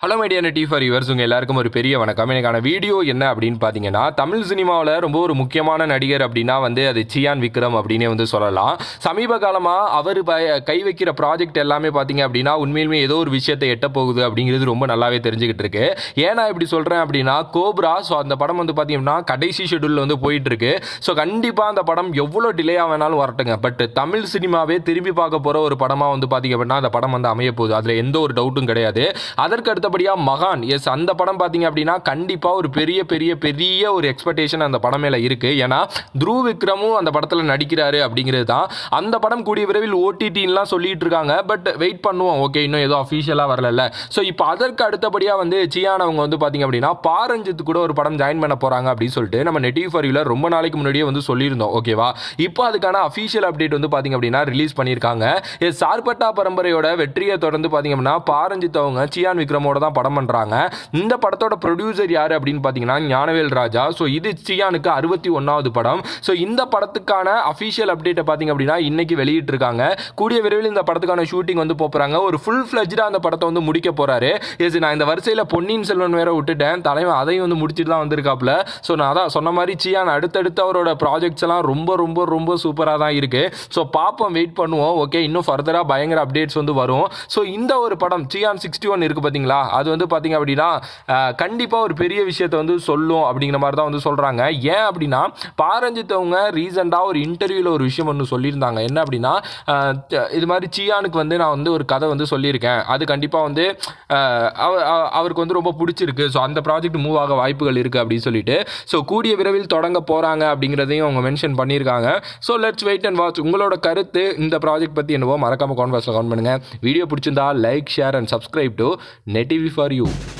hello media நெட்டி for yours உங்கள் எல்லாருக்கும் ஒரு பெரிய வணக்கம் எனக்கான வீடியோ என்ன அப்படின்னு பார்த்தீங்கன்னா தமிழ் சினிமாவில் ரொம்ப ஒரு முக்கியமான நடிகர் அப்படின்னா வந்து அது சியான் விக்ரம் அப்படின்னே வந்து சொல்லலாம் சமீப காலமாக அவர் ப- கை வைக்கிற ப்ராஜெக்ட் எல்லாமே பார்த்தீங்க அப்படின்னா உண்மையிலுமே ஏதோ ஒரு விஷயத்தை எட்ட போகுது அப்படிங்கிறது ரொம்ப நல்லாவே தெரிஞ்சுக்கிட்டு இருக்கு ஏன்னா இப்படி சொல்கிறேன் அப்படின்னா கோப்ரா ஸோ அந்த படம் வந்து பார்த்தீங்கன்னா கடைசி ஷெடியூலில் வந்து போயிட்டு இருக்கு ஸோ கண்டிப்பாக அந்த படம் எவ்வளோ டிலே வேணாலும் வரட்டுங்க பட் தமிழ் சினிமாவே திரும்பி பார்க்க போகிற ஒரு படமாக வந்து பார்த்தீங்க அப்படின்னா அந்த படம் வந்து அமைய போகுது அதில் எந்த ஒரு டவுட்டும் கிடையாது அதற்கு அடுத்தபடியாக மகான் எஸ் அந்த படம் பார்த்தீங்க அப்படின்னா கண்டிப்பாக ஒரு பெரிய பெரிய பெரிய ஒரு எக்ஸ்பெக்டேஷன் அந்த படம் மேலே இருக்குது ஏன்னா த்ருவ் விக்ரமும் அந்த படத்தில் நடிக்கிறாரு அப்படிங்கிறது தான் அந்த படம் கூடிய விரைவில் ஓடிடின்லாம் சொல்லிட்டு இருக்காங்க பட் வெயிட் பண்ணுவோம் ஓகே இன்னும் ஏதோ அஃபீஷியலாக வரல ஸோ இப்போ அதற்கு அடுத்தபடியாக வந்து சியான் அவங்க வந்து பார்த்தீங்க அப்படின்னா பாரஞ்சித் கூட ஒரு படம் ஜாயின் பண்ண போகிறாங்க அப்படின்னு சொல்லிட்டு நம்ம நெட்டிவ் ஃபாரியில் ரொம்ப நாளைக்கு முன்னாடியே வந்து சொல்லியிருந்தோம் ஓகேவா இப்போ அதுக்கான அஃபீஷியல் அப்டேட் வந்து பார்த்தீங்க அப்படின்னா ரிலீஸ் பண்ணியிருக்காங்க எஸ் சார்பட்டா பரம்பரையோட வெற்றியை தொடர்ந்து பார்த்தீங்க அப்படின்னா பாரஞ்சித் அவங்க சியான் விக்ரமோட தான் படம் பண்ணுறாங்க இந்த படத்தோட ப்ரொடியூசர் யார் அப்படின்னு பார்த்தீங்கன்னா ஞானவேல் ராஜா ஸோ இது சியானுக்கு அறுபத்தி ஒன்றாவது படம் ஸோ இந்த படத்துக்கான அஃபீஷியல் அப்டேட்டை பார்த்தீங்க அப்படின்னா இன்னைக்கு வெளியிட்டிருக்காங்க கூடிய விரைவில் இந்த படத்துக்கான ஷூட்டிங் வந்து போகிறாங்க ஒரு ஃபுல் ஃப்ளெஜ்டாக அந்த படத்தை வந்து முடிக்க போகிறாரு எஸ் நான் இந்த வரிசையில் பொன்னியின் செல்வன் வேற விட்டுட்டேன் தலைவன் அதையும் வந்து முடிச்சுட்டு தான் வந்திருக்காப்புல ஸோ நான் அதான் சொன்ன மாதிரி சியான் அடுத்தடுத்து அவரோட ப்ராஜெக்ட்ஸ் எல்லாம் ரொம்ப ரொம்ப ரொம்ப சூப்பராக தான் இருக்குது ஸோ பார்ப்போம் வெயிட் பண்ணுவோம் ஓகே இன்னும் ஃபர்தராக பயங்கர அப்டேட்ஸ் வந்து வரும் ஸோ இந்த ஒரு படம் சியான் சிக்ஸ்டி ஒன் இருக்குது பார்த்தீங்களா அது வந்து பார்த்தீங்க அப்படின்னா கண்டிப்பாக ஒரு பெரிய விஷயத்தை வந்து சொல்லும் அப்படிங்கிற மாதிரி தான் வந்து சொல்கிறாங்க ஏன் அப்படின்னா பாரஞ்சித் அவங்க ரீசெண்டாக ஒரு இன்டர்வியூவில் ஒரு விஷயம் ஒன்று சொல்லியிருந்தாங்க என்ன அப்படின்னா ஆஹ் த- இது மாதிரி சியானுக்கு வந்து நான் வந்து ஒரு கதை வந்து சொல்லியிருக்கேன் அது கண்டிப்பாக வந்து ஆஹ் அவ- அவ- அவருக்கு வந்து ரொம்ப பிடிச்சிருக்கு ஸோ அந்த ப்ராஜெக்ட் மூவ் ஆக வாய்ப்புகள் இருக்குது அப்படின்னு சொல்லிட்டு ஸோ கூடிய விரைவில் தொடங்க போகிறாங்க அப்படிங்கிறதையும் அவங்க மென்ஷன் பண்ணியிருக்காங்க so let's wait and watch உங்களோட கருத்து இந்த ப்ராஜெக்ட் பற்றி என்னவோ மறக்காம கான்வர்ஸில் கவுண்ட் பண்ணுங்கள் வீடியோ பிடிச்சிருந்தா like share and subscribe to net TV for you